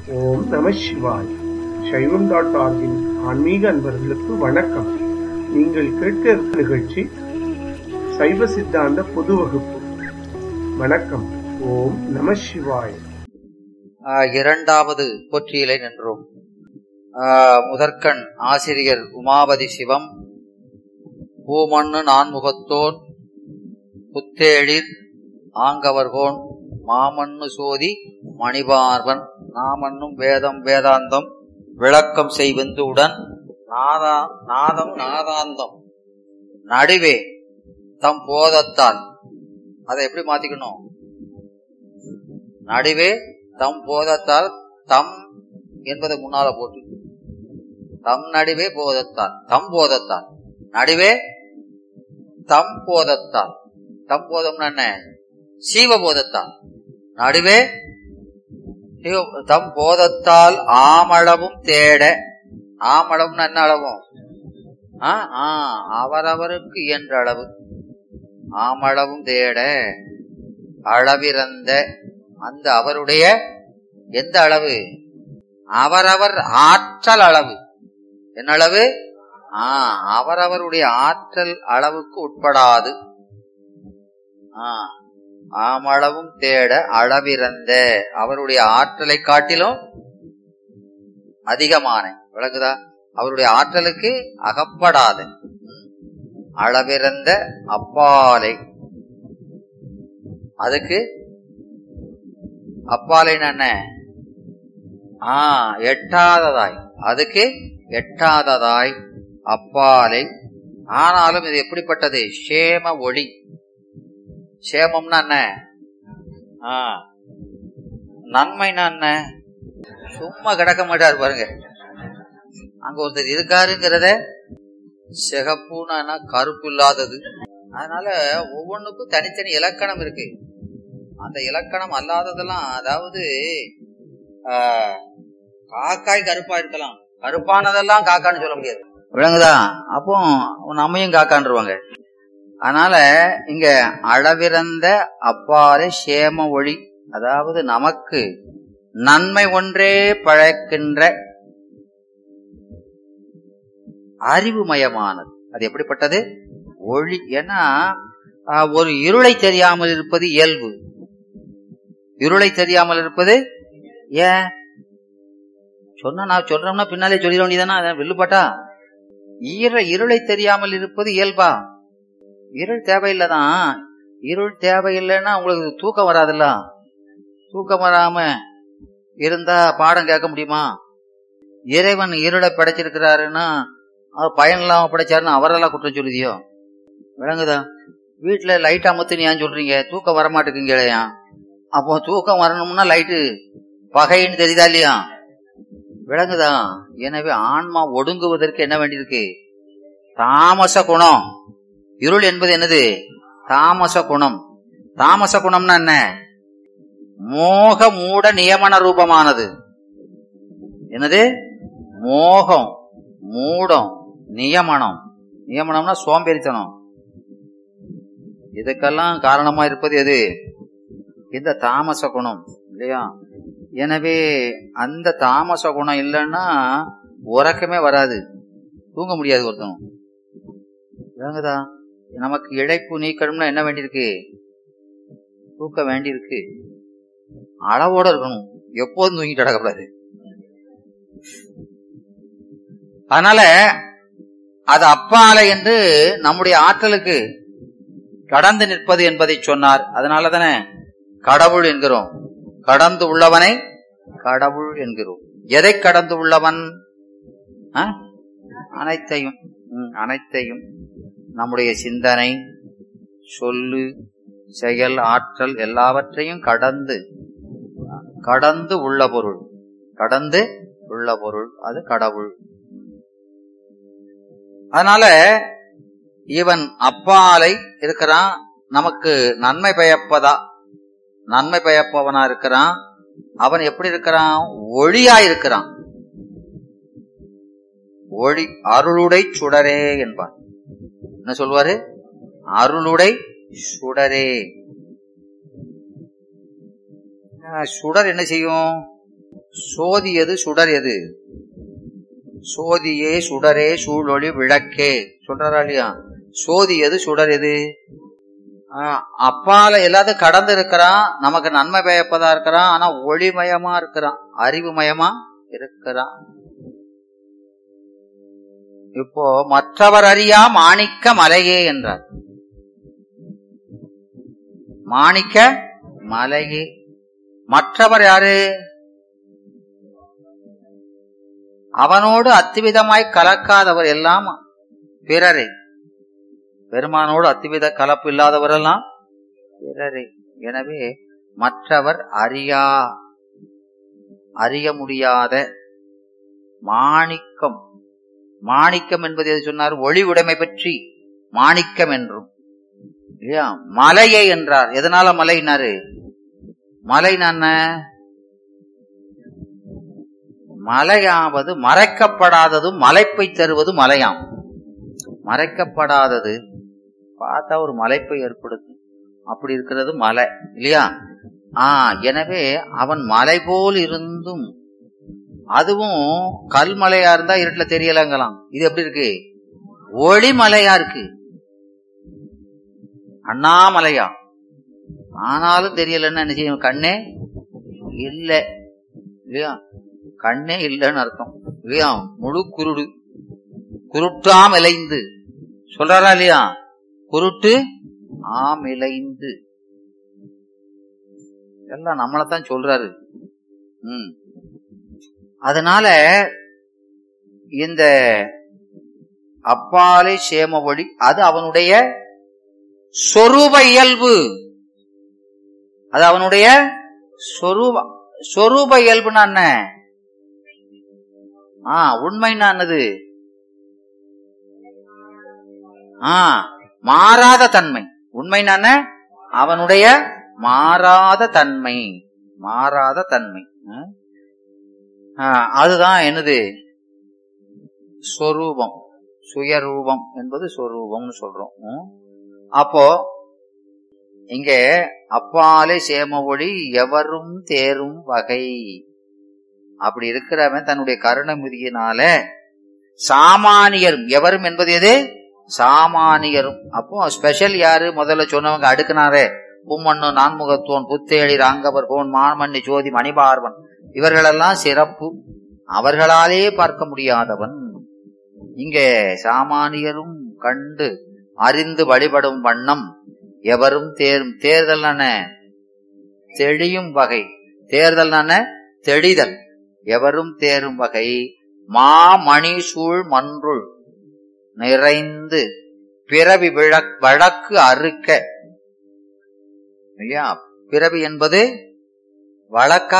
ஓம் நம சிவாய் சைவம் டாட் ஆர்கின் ஆன்மீக அன்பர்களுக்கு வணக்கம் நீங்கள் கேட்க இருக்கும் நிகழ்ச்சி சைவ சித்தாந்த பொது வகுப்பு வணக்கம் ஓம் நம சிவாய் ஆஹ் இரண்டாவது போற்றியிலை நின்றோம் ஆஹ் முதற்கண் ஆசிரியர் உமாபதி சிவம் பூமண்ணு நான்முகத்தோன் புத்தேழிர் ஆங்கவர்கோன் மாமண்ணு சோதி மணிபார்வன் நாமன்னும் வேதம் வேதாந்தம் விளக்கம் செய்வந்து உடன் நாதா நாதம் நாதாந்தம் நடுவே தம் போதத்தால் அதை எப்படி மாத்திக்கணும் நடுவே தம் போதத்தால் தம் என்பதை முன்னால போட்டு தம் நடுவே போதத்தால் தம் போதத்தால் நடுவே தம் போதத்தால் தம் போதம்னா என்ன சீவ போதத்தால் நடுவே சிவ- தம் போதத்தால் ஆமளவும் தேட ஆமளவும்னா என்ன அளவும் ஆ, ஆ, அவரவருக்கு இயன்ற அளவு ஆமளவும் தேட அளவிறந்த அந்த அவருடைய எந்த அளவு அவரவர் ஆற்றல் அளவு என்ன அளவு ஆ, அவரவருடைய ஆற்றல் அளவுக்கு உட்படாது ஆ, ஆமளவும் தேட அளவிறந்த அவருடைய ஆற்றலை காட்டிலும் அதிகமான விளக்குதா அவருடைய ஆற்றலுக்கு அகப்படாத அளவிறந்த அப்பாலை அதுக்கு அப்பாலைன்னு என்ன ஆ எட்டாததாய் அதுக்கு எட்டாததாய் அப்பாலை ஆனாலும் இது எப்படிப்பட்டது சேம ஒளி சேமம்னா என்ன ஆ நன்மைனா என்ன சும்மா கிடக்க மாட்டாரு பாருங்க அங்க ஒருத்தர் இருக்காருங்கிறத சிகப்புனா கருப்பு இல்லாதது அதனால ஒவ்வொன்றுக்கும் தனித்தனி இலக்கணம் இருக்கு அந்த இலக்கணம் அல்லாததெல்லாம் அதாவது ஆஹ், காக்காய் கருப்பா இருக்கலாம் கருப்பானதெல்லாம் காக்கான்னு சொல்ல முடியாது விளங்குதா அப்போ நம்மையும் காக்கான்றுவாங்க அதனால இங்க அளவிறந்த அப்பாறை சேம ஒளி அதாவது நமக்கு நன்மை ஒன்றே பழக்கின்ற அறிவுமயமானது அது எப்படிப்பட்டது ஒளி ஏன்னா ஆஹ், ஒரு இருளை தெரியாமல் இருப்பது இயல்பு இருளை தெரியாமல் இருப்பது ஏன் சொன்னா நான் சொல்றோம்னா பின்னாலே சொல்லிட வேண்டியதானா வில்லுப்பட்டா ஈர இருளை தெரியாமல் இருப்பது இயல்பா இருள் தேவையில்லைதான் இருள் தேவையில்லைன்னா உங்களுக்கு தூக்கம் வராதுல்ல தூக்கம் வராம இருந்தா பாடம் கேட்க முடியுமா இறைவன் இருளை படைச்சிருக்கிறாருன்னா அவர் பயன் இல்லாம படைச்சாருன்னு அவரெல்லாம் குற்றம் சொல்லுதியோ விளங்குதா வீட்டுல லைட் அமுத்துன்னு ஏன் சொல்றீங்க தூக்கம் வரமாட்டேங்குங்களேயா அப்போ தூக்கம் வரணும்னா லைட்டு பகைன்னு தெரியுதா இல்லையா விளங்குதா எனவே ஆன்மா ஒடுங்குவதற்கு என்ன வேண்டியிருக்கு தாமச குணம் இருள் என்பது என்னது தாமச குணம் தாமச குணம்னா என்ன மோக மூட நியமன ரூபமானது என்னது மோகம் மூடம் நியமனம் நியமனம்னா சோம்பேறித்தனம் இதுக்கெல்லாம் காரணமா இருப்பது எது இந்த தாமச குணம் இல்லையா எனவே அந்த தாமச குணம் இல்லைன்னா உறக்கமே வராது தூங்க முடியாது ஒருத்தனும் விளங்குதா நமக்கு இழைப்பு நீக்கணும்னா என்ன வேண்டியிருக்கு தூக்க வேண்டியிருக்கு அளவோட இருக்கணும் எப்போதும் தூங்கிட்டு கிடக்கக்கூடாது அதனால அது அப்பால என்று நம்முடைய ஆற்றலுக்கு கடந்து நிற்பது என்பதை சொன்னார் அதனால தானே கடவுள் என்கிறோம் கடந்து உள்ளவனை கடவுள் என்கிறோம் எதை கடந்து உள்ளவன் ஆ? அனைத்தையும் ம், அனைத்தையும் நம்முடைய சிந்தனை சொல்லு செயல் ஆற்றல் எல்லாவற்றையும் கடந்து கடந்து உள்ள பொருள் கடந்து உள்ள பொருள் அது கடவுள் அதனால இவன் அப்பாலை இருக்கிறான் நமக்கு நன்மை பயப்பதா நன்மை பயப்பவனா இருக்கிறான் அவன் எப்படி இருக்கிறான் ஒளியா இருக்கிறான் ஒளி அருளுடை சுடரே என்பான் என்ன சொல்வாரு அருளுடை சுடரே ஆஹ் சுடர் என்ன செய்யும் சோதி எது சுடர் எது சோதியே சுடரே சூழொளி விளக்கே சொல்றாரா இல்லையா சோதி எது சுடர் எது ஆஹ் அப்பால எல்லாத்தையும் கடந்து இருக்கிறான் நமக்கு நன்மை பயப்பதா இருக்கிறான் ஆனா ஒளிமயமா இருக்கிறான் அறிவுமயமா இருக்கிறான் இப்போ மற்றவர் அறியா மாணிக்க மலையே என்றார் மாணிக்க மலையே மற்றவர் யாரு அவனோடு அத்துவிதமாய் கலக்காதவர் எல்லாம் பிறரே பெருமானோடு அத்துவித கலப்பு இல்லாதவரெல்லாம் பிறரே எனவே மற்றவர் அறியா அறிய முடியாத மாணிக்கம் மாணிக்கம் என்பது எது சொன்னார் ஒளி உடைமை பற்றி மாணிக்கம் என்றும் இல்லையா மலையை என்றார் எதனால மலைனாரு மலை என்ன மலையாவது மறைக்கப்படாதது மலைப்பை தருவது மலையாம் மறைக்கப்படாதது பார்த்தா ஒரு மலைப்பை ஏற்படுத்தும் அப்படி இருக்கிறது மலை இல்லையா ஆ எனவே அவன் மலை போல் இருந்தும் அதுவும் கல்மலையா இருந்தா இருட்டுல தெரியலங்கலாம் இது எப்படி இருக்கு ஒளிமலையா இருக்கு அண்ணாமலையா ஆனாலும் தெரியலன்னு என்ன செய்யும் கண்ணே இல்ல இல்லையா கண்ணே இல்லைன்னு அர்த்தம் இல்லையா முழு குருடு குருட்டாம் இலைந்து சொல்றாரா இல்லையா குருட்டு ஆம் இலைந்து எல்லாம் நம்மளத்தான் சொல்றாரு ம் அதனால இந்த அப்பாலை சேம ஒளி அது அவனுடைய சொரூப இயல்பு அது அவனுடைய சொரூப சொரூப இயல்புனா என்ன ஆ உண்மைன்னா என்னது ஆ மாறாத தன்மை உண்மைன்னா என்ன அவனுடைய மாறாத தன்மை மாறாத தன்மை ம்? ஆ, அதுதான் என்னது சொரூபம் சுயரூபம் என்பது சொரூபம்னு சொல்றோம் ம்? அப்போ இங்க அப்பாலே சேம ஒளி எவரும் தேரும் வகை அப்படி இருக்கிறவன் தன்னுடைய கருணமிதியினால சாமானியரும் எவரும் என்பது எது சாமானியரும் அப்போ ஸ்பெஷல் யாரு முதல்ல சொன்னவங்க அடுக்குனாரே பூமண்ணு நான்முகத்தோன் புத்தேழி ராங்கவர் கோன் மாமண்ணி ஜோதி மணிபார்வன் இவர்களெல்லாம் சிறப்பு அவர்களாலே பார்க்க முடியாதவன் இங்கே சாமானியரும் கண்டு அறிந்து வழிபடும் வண்ணம் எவரும் தேரும் தேர்தல் தெளியும் வகை தேர்தல் தெளிதல் எவரும் தேரும் வகை மாமணி சூழ் மன்றுள் நிறைந்து பிறவி விழக் வழக்கு அறுக்க ஐயா பிறவி என்பது வழக்கா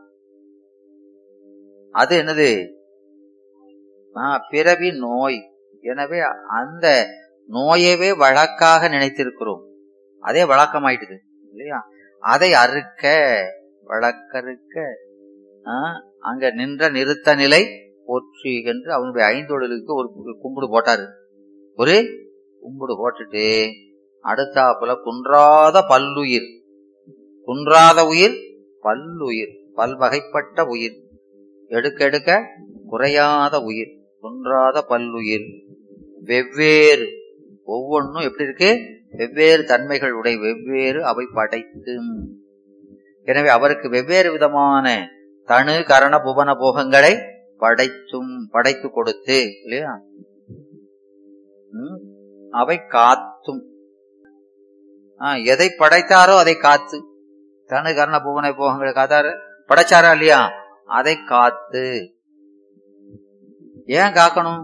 அது என்னது ஆ, பிறவி நோய் எனவே அந்த நோயவே வழக்காக நினைத்திருக்கிறோம் அதே வழக்கமாயிட்டுது இல்லையா அதை அறுக்க வழக்கறுக்க ஆ, அங்க நின்ற நிறுத்த நிலை போற்றி என்று அவனுடைய ஐந்தொழிலுக்கு ஒரு கும்பிடு போட்டாரு ஒரு கும்பிடு போட்டுட்டு அடுத்தாப்புல குன்றாத பல்லுயிர் குன்றாத உயிர் பல்லுயிர் பல்வகைப்பட்ட உயிர் எடுக்க எடுக்க குறையாத உயிர் குன்றாத பல்லுயிர் வெவ்வேறு ஒவ்வொன்றும் எப்படி இருக்கு வெவ்வேறு தன்மைகள் உடைய வெவ்வேறு அவை படைத்து எனவே அவருக்கு வெவ்வேறு விதமான தனு கரண புவன போகங்களை படைத்தும் படைத்து கொடுத்து இல்லையா ம், அவை காத்தும் ஆ, எதை படைத்தாரோ அதை காத்து தனு கரண புவன போகங்களை காத்தாரு படைச்சாரா இல்லையா அதை காத்து ஏன் காக்கணும்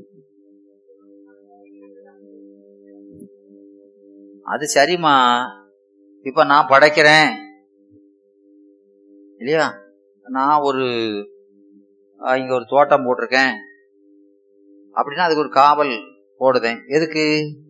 அது சரிம்மா இப்ப நான் படைக்கிறேன் இல்லையா நான் ஒரு அஹ், இங்க ஒரு தோட்டம் போட்டிருக்கேன் அப்படின்னா அதுக்கு ஒரு காவல் போடுதேன் எதுக்கு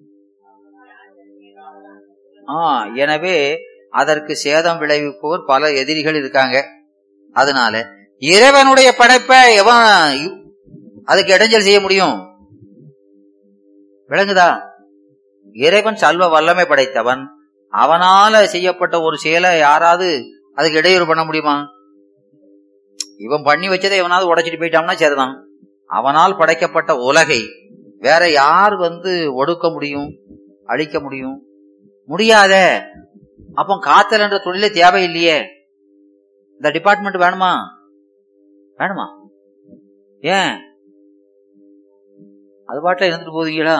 ஆ எனவே அதற்கு சேதம் விளைவிப்போர் பல எதிரிகள் இருக்காங்க அதனால இறைவனுடைய படைப்பை எவன் இ- அதுக்கு இடைஞ்சல் செய்ய முடியும் விளங்குதா இறைவன் சல்வ வல்லமை படைத்தவன் அவனால செய்யப்பட்ட ஒரு செயலை யாராவது அதுக்கு இடையூறு பண்ண முடியுமா இவன் பண்ணி வச்சதை எவனாவது உடைச்சிட்டு போயிட்டான்னா சரிதான் அவனால் படைக்கப்பட்ட உலகை வேற யார் வந்து ஒடுக்க முடியும் அழிக்க முடியும் முடியாத அப்போ காத்தல் என்ற தொழிலே தேவையில்லையே இந்த டிபார்ட்மெண்ட் வேணுமா வேணுமா ஏன் அது பாட்டில் இருந்துட்டு போவீங்களா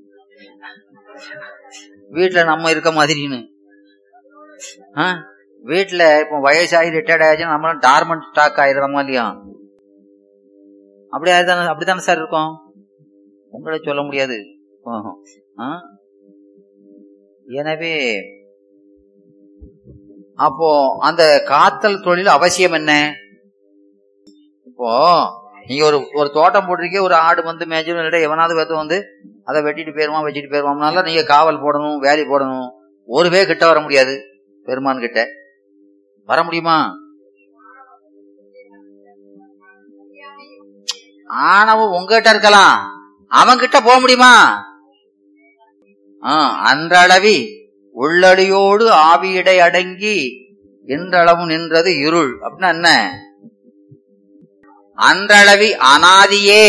வீட்டுல நம்ம இருக்க மாதிரின்னு ஆ? வீட்டுல இப்போ வயசாகி ரிட்டையர்ட் ஆயிடுச்சுன்னா நம்மளும் டார்மண்ட் ஸ்டாக் ஆயிடுறோமா இல்லையா அப்படி ஆயிடுதானே அப்படித்தானே சார் இருக்கும் உங்களை சொல்ல முடியாது ஆ? எனவே அப்போ அந்த காத்தல் தொழில் அவசியம் என்ன இப்போ நீங்க ஒரு ஒரு தோட்டம் போட்டிருக்கே ஒரு ஆடு வந்து மேய்ச்சலும் இல்லை எவனாவது வந்து வந்து அதை வெட்டிட்டு போயிருவான் வச்சுட்டு போயிருவாம்னால நீங்க காவல் போடணும் வேலி போடணும் ஒரு பேர் கிட்ட வர முடியாது பெருமான் கிட்ட வர முடியுமா ஆனவன் உங்ககிட்ட இருக்கலாம் அவன் கிட்ட போக முடியுமா ஆ, அன்றளவி உள்ளடியோடு ஆவியடை அடங்கி இன்றளவு நின்றது இருள் அப்படின்னா என்ன அன்றளவி அனாதியே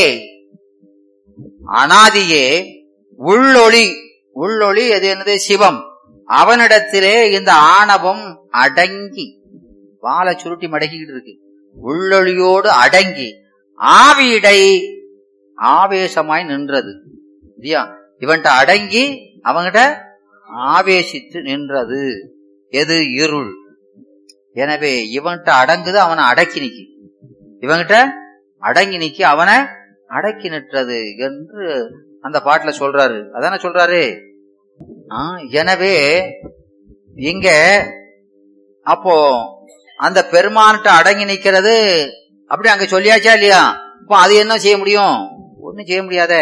அனாதியே உள்ளொளி உள்ளொளி எது என்னது சிவம் அவனிடத்திலே இந்த ஆணவம் அடங்கி வாழை சுருட்டி மடக்கிக்கிட்டு இருக்கு உள்ளொளியோடு அடங்கி ஆவியடை ஆவேசமாய் நின்றது இல்லையா இவன்கிட்ட அடங்கி அவங்கிட்ட ஆவேசித்து நின்றது எது இருள் எனவே இவன்கிட்ட அடங்குது அவனை அடக்கி நிக்கி இவன்கிட்ட அடங்கி நிக்கி அவனை அடக்கி நிற்றது என்று அந்த பாட்டுல சொல்றாரு அதானே சொல்றாரு ஆ, எனவே இங்க அப்போ அந்த பெருமான்கிட்ட அடங்கி நிக்கிறது அப்படி அங்க சொல்லியாச்சா இல்லையா இப்போ அது என்ன செய்ய முடியும் ஒண்ணும் செய்ய முடியாதே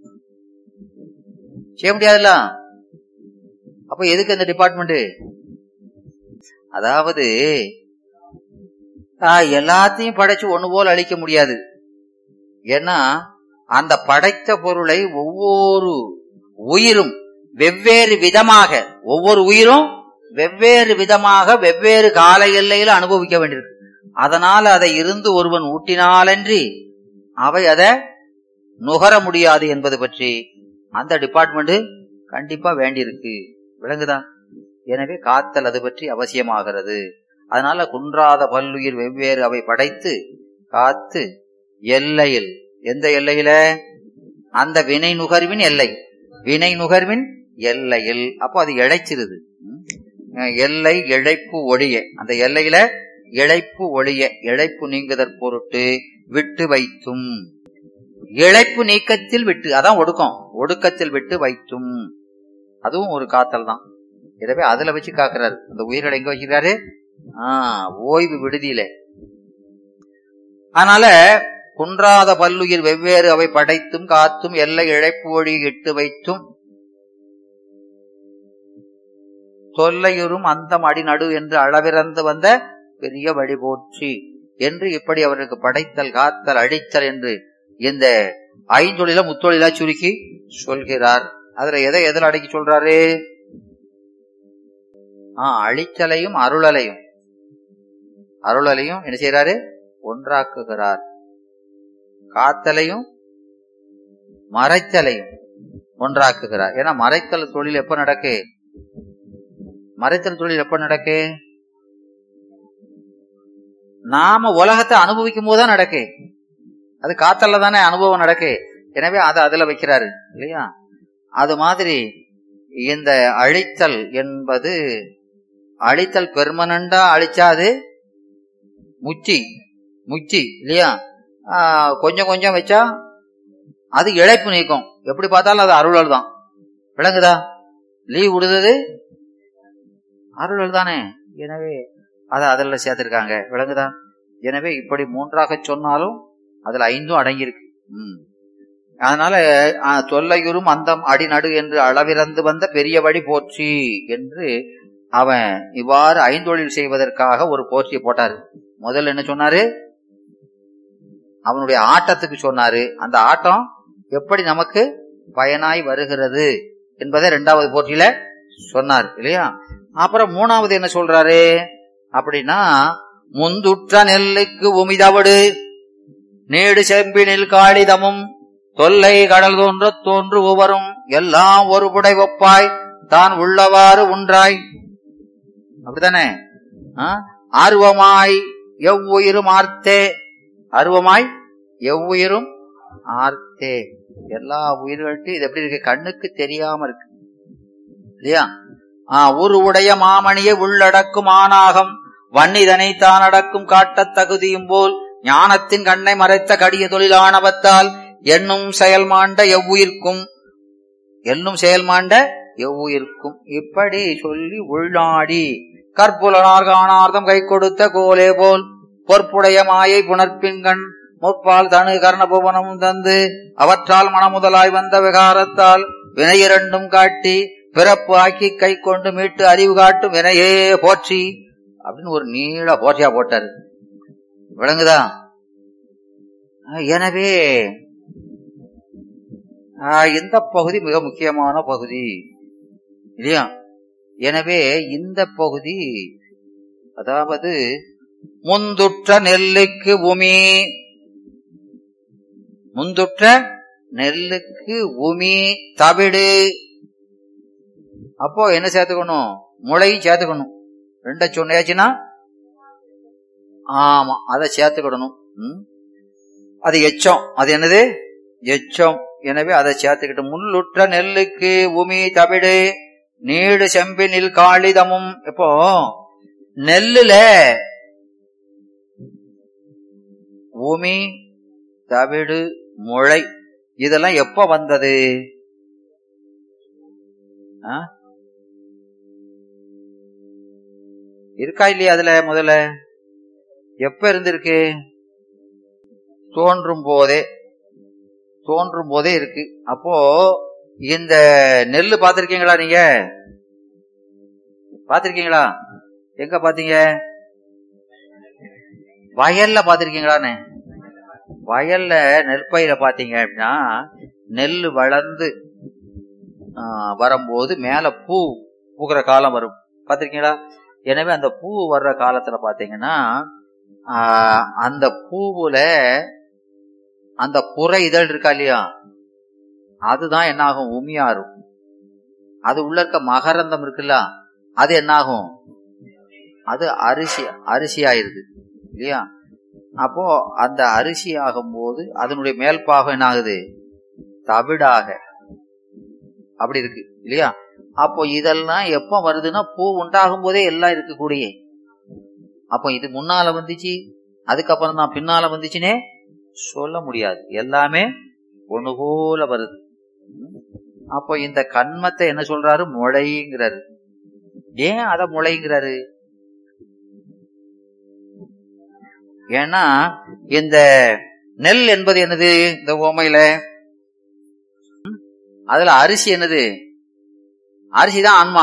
செய்ய முடியாதுல்ல அப்ப எதுக்கு அந்த டிபார்ட்மெண்ட் அதாவது ஆ, எல்லாத்தையும் படைச்சு ஒண்ணு போல் அழிக்க முடியாது ஏன்னா அந்த படைத்த பொருளை ஒவ்வொரு உயிரும் வெவ்வேறு விதமாக ஒவ்வொரு உயிரும் வெவ்வேறு விதமாக வெவ்வேறு கால எல்லையில அனுபவிக்க வேண்டியிருக்கு அதனால அதை இருந்து ஒருவன் ஊட்டினாலன்றி அவை அதை நுகர முடியாது என்பது பற்றி அந்த டிபார்ட்மெண்ட் கண்டிப்பா வேண்டியிருக்கு விளங்குதா எனவே காத்தல் அது பற்றி அவசியமாகிறது அதனால குன்றாத பல்லுயிர் வெவ்வேறு அவை படைத்து காத்து எல்லையில் எந்த எல்லையில அந்த வினை நுகர்வின் எல்லை வினை நுகர்வின் எல்லையில் அப்போ அது இழைச்சிருது ம். அஹ் எல்லை இழைப்பு ஒழிய அந்த எல்லையில இழைப்பு ஒழிய இழைப்பு நீங்குதற் பொருட்டு விட்டு வைத்தும் இழைப்பு நீக்கத்தில் விட்டு அதான் ஒடுக்கம் ஒடுக்கத்தில் விட்டு வைத்தும் அதுவும் ஒரு காத்தல் தான் எனவே அதுல வச்சு காக்குறாரு அந்த உயிர்களை எங்க வச்சிருக்காரு ஆஹ் ஓய்வு விடுதியில அதனால குன்றாத பல்லுயிர் வெவ்வேறு அவை படைத்தும் காத்தும் எல்லை இழைப்பு ஒழி இட்டு வைத்தும் தொல்லையுறும் அந்தம் அடிநடு என்று அளவிறந்து வந்த பெரிய வழி போற்றி என்று இப்படி அவருக்கு படைத்தல் காத்தல் அழித்தல் என்று இந்த ஐந்தொழில முத்தொழிலா சுருக்கி சொல்கிறார் அதுல எதை எதில் அடக்கி சொல்றாரு ஆ அழித்தலையும் அருளலையும் அருளலையும் என்ன செய்யறாரு ஒன்றாக்குகிறார் காத்தலையும் மறைத்தலையும் ஒன்றாக்குகிறார் ஏன்னா மறைத்தல் தொழில் எப்ப நடக்கு மறைத்தல் தொழில் எப்ப நடக்கு நாம உலகத்தை அனுபவிக்கும் போதுதான் நடக்கு அது காத்தல்ல தானே அனுபவம் நடக்கு எனவே அதை அதுல வைக்கிறாரு இல்லையா அது மாதிரி இந்த அழித்தல் என்பது அழித்தல் பெர்மனண்டா அழிச்சாது முச்சி முச்சி இல்லையா ஆஹ் கொஞ்சம் கொஞ்சம் வச்சா அது இழைப்பு நீக்கும் எப்படி பார்த்தாலும் அது அருளல் தான் விளங்குதா லீவ் விடுதது அருளல் தானே எனவே அதை அதில் சேர்த்திருக்காங்க விளங்குதா எனவே இப்படி மூன்றாக சொன்னாலும் அதுல ஐந்தும் அடங்கியிருக்கு ம். அதனால ஆஹ், தொல்லையுறும் அந்தம் அடிநடு என்று அளவிறந்து வந்த பெரிய வழி போற்றி என்று அவன் இவ்வாறு ஐந்தொழில் செய்வதற்காக ஒரு போற்றியை போட்டாரு முதல்ல என்ன சொன்னாரு அவனுடைய ஆட்டத்துக்கு சொன்னாரு அந்த ஆட்டம் எப்படி நமக்கு பயனாய் வருகிறது என்பதை இரண்டாவது போற்றியில சொன்னார் இல்லையா அப்புறம் மூணாவது என்ன சொல்றாரு அப்படின்னா முந்துற்ற நெல்லுக்கு உமிதவடு நீடு செம்பினில் காளிதமும் தொல்லை கடல் தோன்றத் தோன்று உவரும் எல்லாம் ஒரு புடை ஒப்பாய் தான் உள்ளவாறு உன்றாய் அப்படித்தானே ஆ? ஆர்வமாய் எவ்வுயிரும் ஆர்த்தே ஆர்வமாய் எவ்வுயிரும் ஆர்த்தே எல்லா உயிர்கள்ட்டும் இது எப்படி இருக்கு கண்ணுக்கு தெரியாம இருக்கு இல்லையா ஆ, ஒரு உடைய மாமணியை உள்ளடக்கும் ஆணாகம் வன்னிதனை தான் அடக்கும் காட்டத் தகுதியும் போல் ஞானத்தின் கண்ணை மறைத்த கடிய தொழிலானவத்தால் எண்ணும் செயல்மாண்ட எவ்வுயிர்க்கும் எண்ணும் செயல்மாண்ட எவ்வுயிர்க்கும் இப்படி சொல்லி உள்நாடி கற்புலனார் காணார்த்தம் கை கொடுத்த கோலே போல் பொற்புடைய மாயை புணர்ப்பின்கண் முற்பால் தனு கர்ணபுவனமும் தந்து அவற்றால் மனமுதலாய் வந்த விகாரத்தால் வினையிரண்டும் காட்டி பிறப்பு ஆக்கி கை கொண்டு மீட்டு அறிவு காட்டும் வினையே போற்றி அப்படின்னு ஒரு நீள போற்றியா போட்டாரு விளங்குதா ஆஹ் எனவே ஆஹ் இந்த பகுதி மிக முக்கியமான பகுதி இல்லையா எனவே இந்த பகுதி அதாவது முந்துற்ற நெல்லுக்கு உமி முந்துற்ற நெல்லுக்கு உமி தவிடு அப்போ என்ன சேர்த்துக்கணும் முளையும் சேர்த்துக்கணும் ரெண்ட சொன்னியாச்சுன்னா ஆமா அதை சேர்த்துக்கிடணும் ம்? அது எச்சம் அது என்னது எச்சம் எனவே அதை சேர்த்துக்கிட்டு முள்ளுற்ற நெல்லுக்கு உமி தவிடு நீடு செம்பினில் காளிதமும் இப்போ நெல்லுல உமி தவிடு முளை இதெல்லாம் எப்ப வந்தது ஆ? இருக்கா இல்லையா அதுல முதல்ல எப்ப இருந்திருக்கு தோன்றும் போதே தோன்றும் போதே இருக்கு அப்போ இந்த நெல்லு பாத்திருக்கீங்களா நீங்க பாத்திருக்கீங்களா எங்க பாத்தீங்க வயல்ல பாத்திருக்கீங்களான்னு வயல்ல நெற்பயிர பாத்தீங்க அப்படின்னா நெல் வளர்ந்து ஆ, வரும்போது மேல பூ பூக்கிற காலம் வரும் பாத்திருக்கீங்களா எனவே அந்த பூ வர்ற காலத்துல பாத்தீங்கன்னா ஆ, அந்த பூவுல அந்த புற இதழ் இருக்கா இல்லையா அதுதான் என்ன ஆகும் உமியாரும் அது உள்ள இருக்க மகரந்தம் இருக்குல்ல அது என்னாகும் அது அரிசி அரிசி ஆயிருது இல்லையா அப்போ அந்த அரிசி ஆகும்போது அதனுடைய மேல் பாகம் என்ன ஆகுது தவிடாக அப்படி இருக்கு இல்லையா அப்போ இதெல்லாம் எப்ப வருதுன்னா பூ உண்டாகும் போதே எல்லாம் இருக்கக்கூடிய அப்போ இது முன்னால வந்துச்சு அதுக்கப்புறம் தான் பின்னால வந்துச்சுன்னே சொல்ல முடியாது எல்லாமே ஒண்ணு போல வருது அப்போ இந்த கண்மத்தை என்ன சொல்றாரு முளைங்கிறாரு ஏன் அத முளைங்கிறாரு ஏன்னா இந்த நெல் என்பது என்னது இந்த ஓமையில அதுல அரிசி என்னது அரிசி தான் ஆன்மா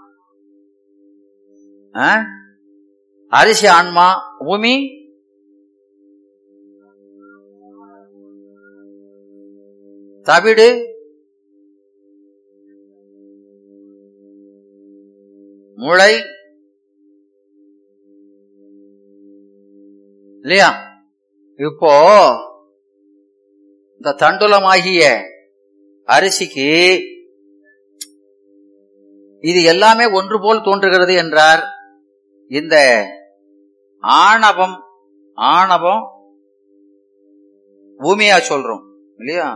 ஆ? அரிசி ஆன்மா பூமி தவிடு முளை இல்லையா இப்போ இந்த தண்டுலமாகிய அரிசிக்கு இது எல்லாமே ஒன்று போல் தோன்றுகிறது என்றார் இந்த ஆணவம் ஆணவம் பூமியா சொல்றோம் இல்லையா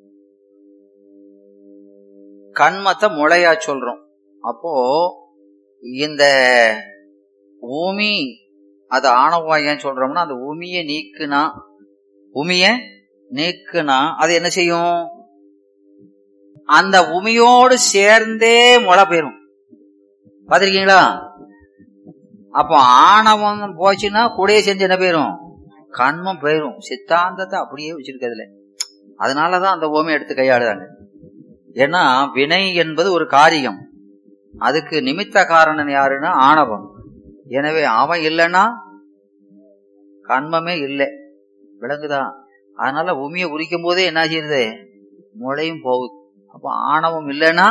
கண்மத்தை முளையா சொல்றோம் அப்போ இந்த பூமி அது ஆணவம் ஏன் சொல்றோம்னா அந்த உமிய நீக்குனா உமிய நீக்குனா அது என்ன செய்யும் அந்த உமியோடு சேர்ந்தே முளை பெறும் பாத்திருக்கீங்களா அப்போ ஆணவம் போச்சுன்னா கூடயே செஞ்சு என்ன போயிரும் கண்மம் போயிரும் சித்தாந்தத்தை அப்படியே வச்சிருக்கிறதுல அதனாலதான் அந்த ஓமை எடுத்து கையாளுறாங்க ஏன்னா வினை என்பது ஒரு காரியம் அதுக்கு நிமித்த காரணன் யாருன்னா ஆணவம் எனவே அவன் இல்லைன்னா கண்மமே இல்லை விளங்குதா அதனால உமியை உரிக்கும் போதே என்ன செய்யுது முளையும் போகுது அப்ப ஆணவம் இல்லைன்னா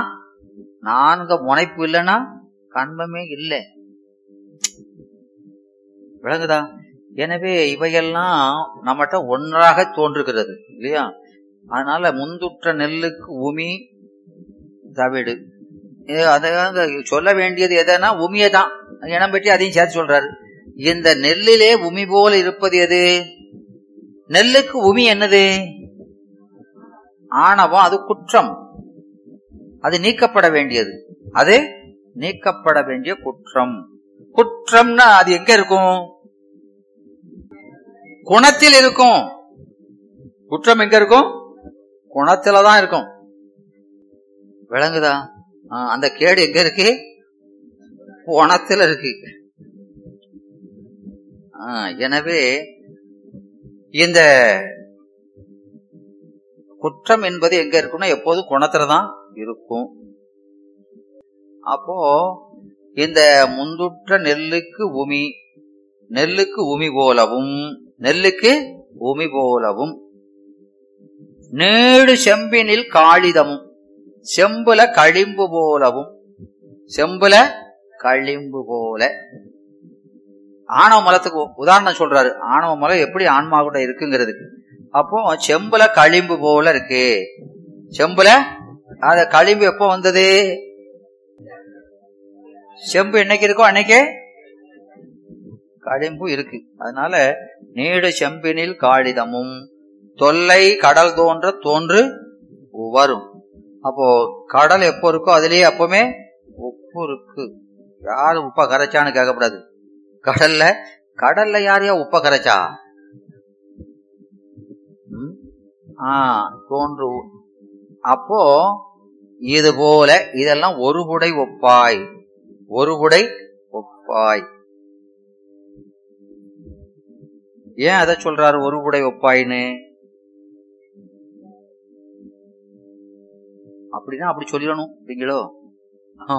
நான்கு முனைப்பு இல்லைன்னா கண்மமே இல்லை விளங்குதா எனவே இவையெல்லாம் நம்மகிட்ட ஒன்றாக தோன்றுகிறது இல்லையா அதனால முந்துற்ற நெல்லுக்கு உமி தவிடு இது அதாவது சொல்ல வேண்டியது எதனா உமியை தான் இனம் பற்றி அதையும் சேர்த்து சொல்றாரு இந்த நெல்லிலே உமி போல இருப்பது எது நெல்லுக்கு உமி என்னது ஆணவம் அது குற்றம் அது நீக்கப்பட வேண்டியது அது நீக்கப்பட வேண்டிய குற்றம் குற்றம்னா அது எங்க இருக்கும் குணத்தில் இருக்கும் குற்றம் எங்க இருக்கும் குணத்துல தான் இருக்கும் விளங்குதா ஆ, அந்த கேடு எங்க இருக்கு குணத்துல இருக்கு ஆ, எனவே இந்த குற்றம் என்பது எங்க இருக்குன்னா எப்போதும் குணத்துல தான் இருக்கும் அப்போ இந்த முந்துற்ற நெல்லுக்கு உமி நெல்லுக்கு உமி போலவும் நெல்லுக்கு உமி போலவும் நேடு செம்பினில் காளிதமும் செம்புல களிம்பு போலவும் செம்புல களிம்பு போல ஆணவ மலத்துக்கு உதாரணம் சொல்றாரு ஆணவ மலம் எப்படி ஆன்மா கூட இருக்குங்கிறதுக்கு அப்போ செம்புல களிம்பு போல இருக்கு செம்புல அத களிம்பு எப்போ வந்தது செம்பு என்னைக்கு இருக்கோ அன்னைக்கே களிம்பு இருக்கு அதனால நீடு செம்பினில் காளிதமும் தொல்லை கடல் தோன்ற தோன்று வரும் அப்போ கடல் எப்போ இருக்கோ அதுலயே அப்பவுமே உப்பு இருக்கு யாரு உப்ப கரைச்சான்னு கேட்கக்கூடாது கடல்ல கடல்ல யாரையா உப்ப கரைச்சா ம்? ஆ தோன்று அப்போ இது போல இதெல்லாம் ஒரு குடை ஒப்பாய் ஒரு குடை ஒப்பாய் ஏன் அதை சொல்றாரு ஒரு குடை ஒப்பாயின்னு அப்படின்னா அப்படி சொல்லிடணும் அப்படிங்களோ ஆ.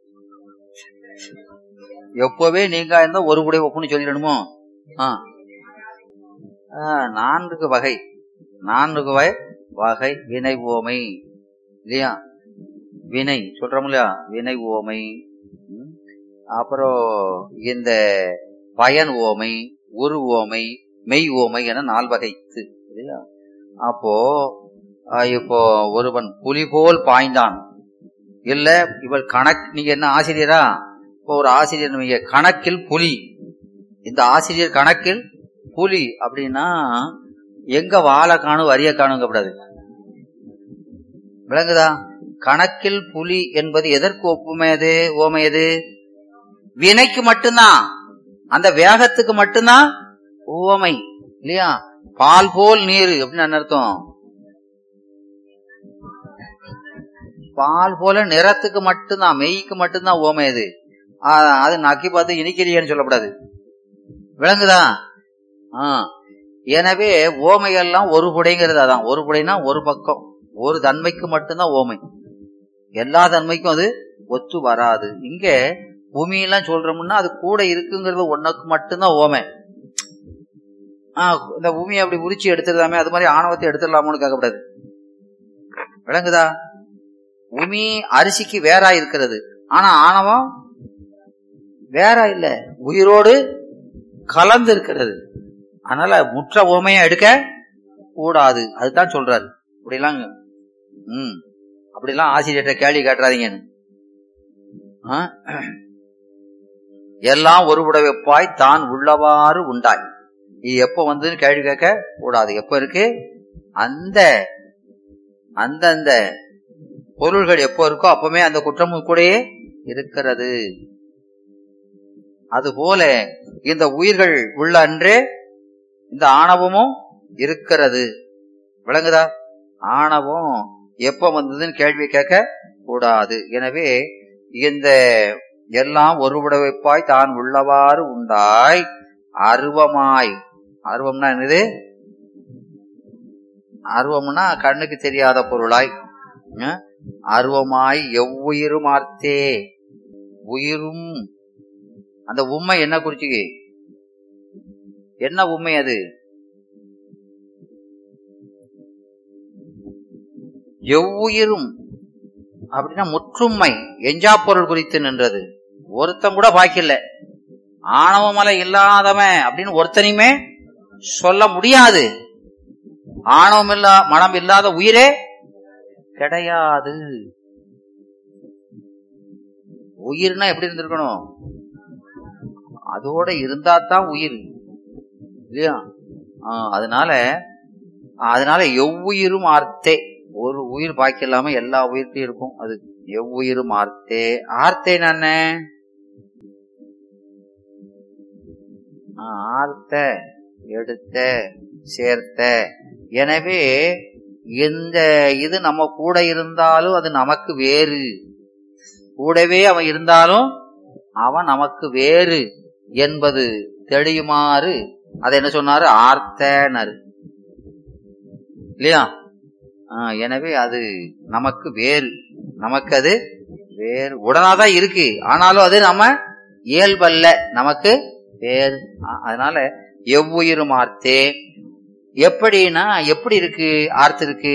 எப்பவே நீங்க இருந்தா ஒரு குடை ஒப்புன்னு சொல்லிடணுமோ ஆ. ஆ, நான்கு வகை நான்கு வகை வகை வினை ஓமை இல்லையா வினை சொல்றோம் இல்லையா வினை ஓமை ம். அப்புறம் இந்த பயன் ஓமை உரு ஓமை மெய் ஓமை என நால் வகைத்து இல்லையா அப்போ ஆஹ் இப்போ ஒருவன் புலி போல் பாய்ந்தான் இல்ல இவள் கணக்கு நீங்க என்ன ஆசிரியரா இப்போ ஒரு ஆசிரியர் நீங்க கணக்கில் புலி இந்த ஆசிரியர் கணக்கில் புலி அப்படின்னா எங்க வாழை காணும் வரிய காணுங்க கூடாது விளங்குதா கணக்கில் புலி என்பது எதற்கு ஒப்புமையது ஓமையது வினைக்கு மட்டும்தான் அந்த வேகத்துக்கு மட்டும்தான் ஓமை இல்லையா பால் போல் நீர் அப்படின்னு என்ன அர்த்தம் பால் போல நிறத்துக்கு மட்டும்தான் மெய்க்கு மட்டும்தான் ஓமை அது ஆ, அது நக்கி பார்த்து இனிக்கிறியன்னு சொல்லக்கூடாது விளங்குதா ஆ எனவே ஓமையெல்லாம் ஒரு புடைங்கிறது அதான் ஒரு புடைனா ஒரு பக்கம் ஒரு தன்மைக்கு மட்டும்தான் ஓமை எல்லா தன்மைக்கும் அது ஒத்து வராது இங்க பூமியெல்லாம் சொல்றோம்னா அது கூட இருக்குங்கிறது ஒன்னுக்கு மட்டும்தான் ஓமை ஆ, இந்த பூமியை அப்படி உரிச்சு எடுத்துடலாமே அது மாதிரி ஆணவத்தை எடுத்துடலாமோன்னு கேட்கக்கூடாது விளங்குதா பூமி அரிசிக்கு வேறா இருக்கிறது ஆனா ஆணவம் வேற இல்ல உயிரோடு கலந்து இருக்கிறது அதனால முற்ற ஓமையை எடுக்க கூடாது அதுதான் சொல்றாரு அப்படிலாம் ம் அப்படிலாம் ஆசிரியர்கிட்ட கேள்வி கேட்டுறாதீங்கன்னு ஆ? எல்லாம் ஒரு உடவைப்பாய் தான் உள்ளவாறு உண்டாய் இது எப்ப வந்து கேள்வி கேட்க கூடாது எப்ப இருக்கு அந்த அந்தந்த பொருள்கள் எப்போ இருக்கோ அப்பவுமே அந்த குற்றமும் கூடயே இருக்கிறது அதுபோல இந்த உயிர்கள் உள்ள அன்றே இந்த ஆணவமும் இருக்கிறது விளங்குதா ஆணவம் எப்ப வந்ததுன்னு கேள்வி கேட்க கூடாது எனவே இந்த எல்லாம் ஒரு உடவைப்பாய் தான் உள்ளவாறு உண்டாய் அருவமாய் அருவம்னா என்னது அருவம்னா கண்ணுக்கு தெரியாத பொருளாய் அஹ், அருவமாய் எவ்வுயிரும் ஆர்த்தே உயிரும் அந்த உண்மை என்ன குறிச்சு என்ன உண்மை அது எவ்வுயிரும் அப்படின்னா முற்றுமை எஞ்சா பொருள் குறித்து நின்றது ஒருத்தன் கூட பாக்கில்ல ஆணவ மலை இல்லாதவன் அப்படின்னு ஒருத்தனையுமே சொல்ல முடியாது ஆணவம் இல்லா மனம் இல்லாத உயிரே கிடையாது உயிர்னா எப்படி இருந்திருக்கணும் அதோட இருந்தா தான் உயிர் இல்லையா ஆஹ் அதனால அதனால எவ்வுயிரும் ஆர்த்தே ஒரு உயிர் பாக்கி இல்லாம எல்லா உயிர்த்தையும் இருக்கும் அது எவ்வுயிரும் ஆர்த்தே ஆர்த்தே என்ன ஆஹ் ஆர்த்த எடுத்த சேர்த்த எனவே இந்த இது நம்ம கூட இருந்தாலும் அது நமக்கு வேறு கூடவே அவன் இருந்தாலும் அவன் நமக்கு வேறு என்பது தெளியுமாறு அதை என்ன சொன்னாரு ஆர்த்தனர் இல்லையா ஆஹ் எனவே அது நமக்கு வேறு நமக்கு அது வேறு உடனாதான் இருக்கு ஆனாலும் அது நம்ம இயல்பல்ல நமக்கு வேறு ஆ- அதனால எவ்வுயிரும் ஆர்த்தே எப்படின்னா எப்படி இருக்கு ஆர்த்து இருக்கு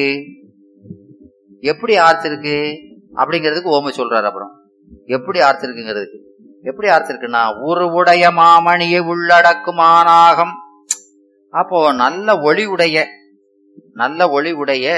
எப்படி ஆர்த்து இருக்கு அப்படிங்கிறதுக்கு ஓமை சொல்றாரு அப்புறம் எப்படி ஆர்த்து இருக்குங்கிறதுக்கு எப்படி ஆர்த்து இருக்குன்னா உருவுடைய மாமணியை உள்ளடக்குமானாகம் அப்போ நல்ல ஒளி உடைய நல்ல ஒளி உடைய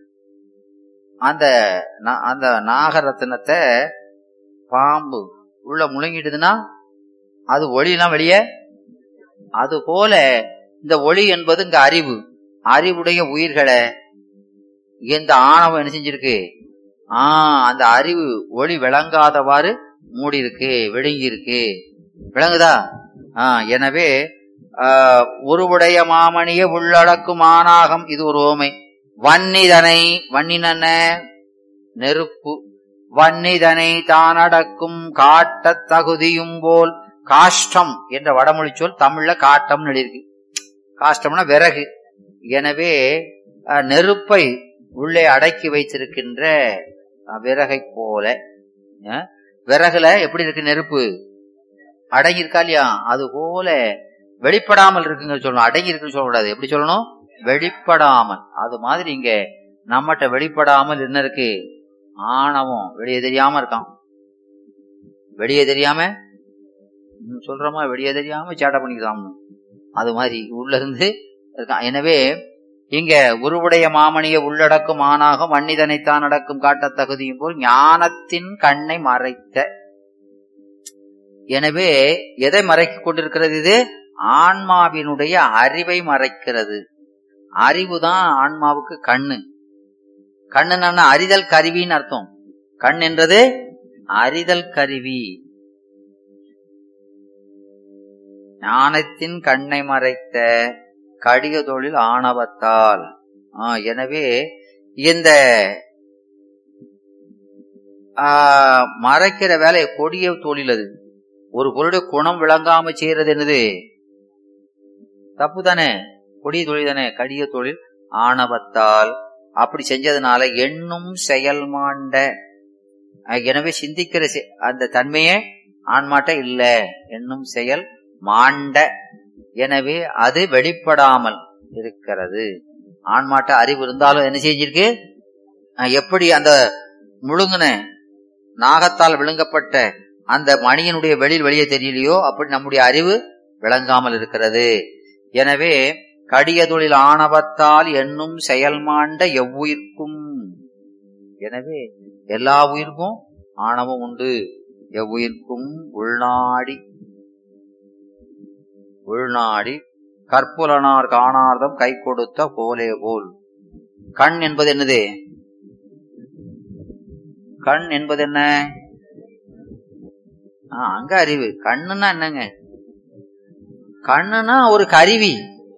அந்த நா- அந்த நாகரத்தினத்தை பாம்பு உள்ள முழுங்கிடுதுன்னா அது ஒளியெல்லாம் வெளியே அது போல இந்த ஒளி என்பது இங்க அறிவு அறிவுடைய உயிர்களை இந்த ஆணவம் என்ன செஞ்சிருக்கு ஆ அந்த அறிவு ஒளி விளங்காதவாறு மூடி இருக்கு விழுங்கி இருக்கு விளங்குதா ஆ எனவே ஆ, உருவுடைய மாமணிய உள்ளடக்கும் ஆணாகம் இது ஒரு ஓமை வன்னிதனை வன்னினன நெருப்பு வன்னிதனை தானடக்கும் காட்டத் தகுதியும் போல் காஷ்டம் என்ற வடமொழி சொல் தமிழ்ல காட்டம்னு எழுதியிருக்கு காஷ்டம்னா விறகு எனவே அஹ், நெருப்பை உள்ளே அடக்கி வைத்திருக்கின்ற அஹ், விறகை போல அஹ், விறகுல எப்படி இருக்கு நெருப்பு அடங்கி இருக்கா இல்லையா அது போல வெளிப்படாமல் இருக்குங்க சொல்லணும் அடங்கி இருக்குன்னு சொல்லக்கூடாது எப்படி சொல்லணும் வெளிப்படாமல் அது மாதிரி இங்க நம்மகிட்ட வெளிப்படாமல் என்ன இருக்கு ஆணவம் வெளியே தெரியாம இருக்கான் வெளியே தெரியாம ம், சொல்றோமா வெளியே தெரியாம சேட்டை பண்ணிக்கிறான் அது மாதிரி உள்ள இருந்து இருக்கான் எனவே இங்க உருவுடைய மாமணிய உள்ளடக்கும் ஆணாக மன்னிதனைத்தான் அடக்கும் காட்டத் தகுதியும் போல் ஞானத்தின் கண்ணை மறைத்த எனவே எதை மறைக்க கொண்டிருக்கிறது இது ஆன்மாவினுடைய அறிவை மறைக்கிறது அறிவுதான் ஆன்மாவுக்கு கண்ணு கண்ணுன்னா அறிதல் கருவின்னு அர்த்தம் கண் என்றது அறிதல் கருவி ஞானத்தின் கண்ணை மறைத்த கடிக தொழில் ஆணவத்தால் ஆ, எனவே இந்த ஆ, மறைக்கிற வேலை கொடிய தொழில் அது ஒரு பொருளுடைய குணம் விளங்காம செய்யறது என்னது தப்பு தானே கொடிய தொழில் தானே கடிய தொழில் ஆணவத்தால் அப்படி செஞ்சதுனால எண்ணும் செயல் மாண்ட அஹ் எனவே சிந்திக்கிற செ- அந்த தன்மையே ஆன்மாட்ட இல்ல எண்ணும் செயல் மாண்ட எனவே அது வெளிப்படாமல் இருக்கிறது ஆன்மாட்ட அறிவு இருந்தாலும் என்ன செஞ்சிருக்கு அஹ் எப்படி அந்த முழுங்குன நாகத்தால் விழுங்கப்பட்ட அந்த மணியினுடைய வெளியில் வெளியே தெரியலையோ அப்படி நம்முடைய அறிவு விளங்காமல் இருக்கிறது எனவே கடிய தொழில் ஆணவத்தால் என்னும் செயல் மாண்ட எவ்வுயிர்க்கும் எனவே எல்லா உயிர்க்கும் ஆணவம் உண்டு எவ்வுயிர்க்கும் உள்நாடி உள்நாடி கற்புலனார் காணார்தம் கை கொடுத்த போலே போல் கண் என்பது என்னது கண் என்பது என்ன ஆ, அங்க அறிவு கண்ணுன்னா என்னங்க கண்ணுனா ஒரு கருவி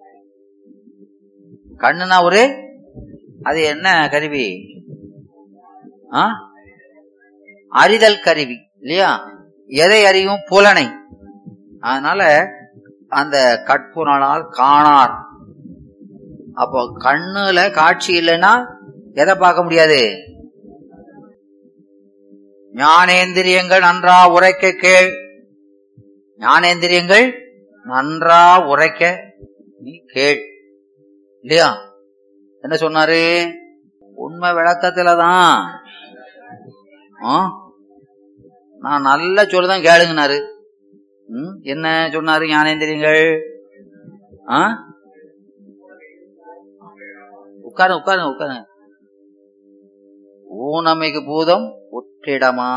கண்ணுனா ஒரு அது என்ன கருவி ஆ? அறிதல் கருவி இல்லையா எதை அறியும் புலனை அதனால அந்த கற்புணனால் காணார் அப்போ கண்ணுல காட்சி இல்லைன்னா எதை பார்க்க முடியாது ஞானேந்திரியங்கள் நன்றா உரைக்க கேள் ஞானேந்திரியங்கள் நன்றா உரைக்க நீ கேள் இல்லையா என்ன சொன்னாரு உண்மை விளக்கத்துலதான் ஆ? நான் நல்ல சொல்லுதான் கேளுங்கனாரு ம், என்ன சொன்னாரு ஞானேந்திரியங்கள் ஆ உட்காருங்க உட்காருங்க உட்காருங்க ஊனமிகு பூதம் உற்றிடமா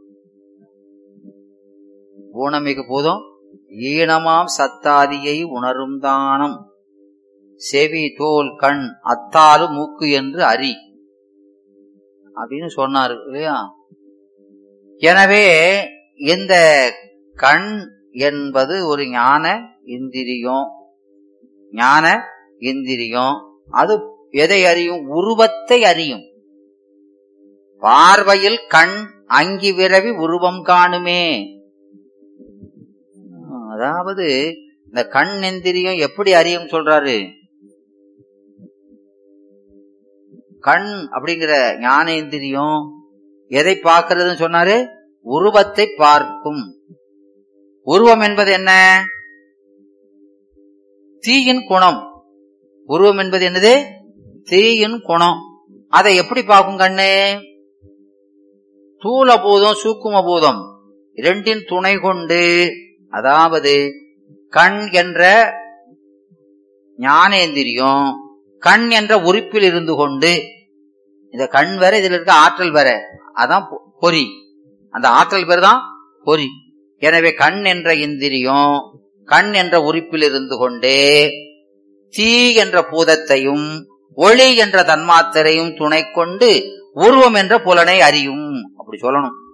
ஊனமிகு பூதம் ஈனமாம் சத்தாதியை உணரும் தானம் செவி தோல் கண் அத்தாலு மூக்கு என்று அறி அப்படின்னு சொன்னாரு இல்லையா எனவே இந்த கண் என்பது ஒரு ஞான இந்திரியம் ஞான இந்திரியம் அது எதை அறியும் உருவத்தை அறியும் பார்வையில் கண் அங்கி விரவி உருவம் காணுமே அதாவது இந்த கண் எந்திரியம் எப்படி அறியும் சொல்றாரு கண் அப்படிங்கிற ஞானேந்திரியம் எதை பார்க்கிறதுன்னு சொன்னாரு உருவத்தை பார்க்கும் உருவம் என்பது என்ன தீயின் குணம் உருவம் என்பது என்னது தீயின் குணம் அதை எப்படி பார்க்கும் கண்ணு தூல பூதம் சூக்கும பூதம் இரண்டின் துணை கொண்டு அதாவது கண் என்ற ஞானேந்திரியம் கண் என்ற உறுப்பில் இருந்து கொண்டு இந்த கண் வேற இதுல இருக்க ஆற்றல் வேற அதான் பொ- பொறி அந்த ஆற்றல் பேர் தான் பொறி எனவே கண் என்ற இந்திரியம் கண் என்ற உறுப்பில் இருந்து கொண்டே தீ என்ற பூதத்தையும் ஒளி என்ற தன்மாத்திரையும் துணை கொண்டு உருவம் என்ற புலனை அறியும் அப்படி சொல்லணும்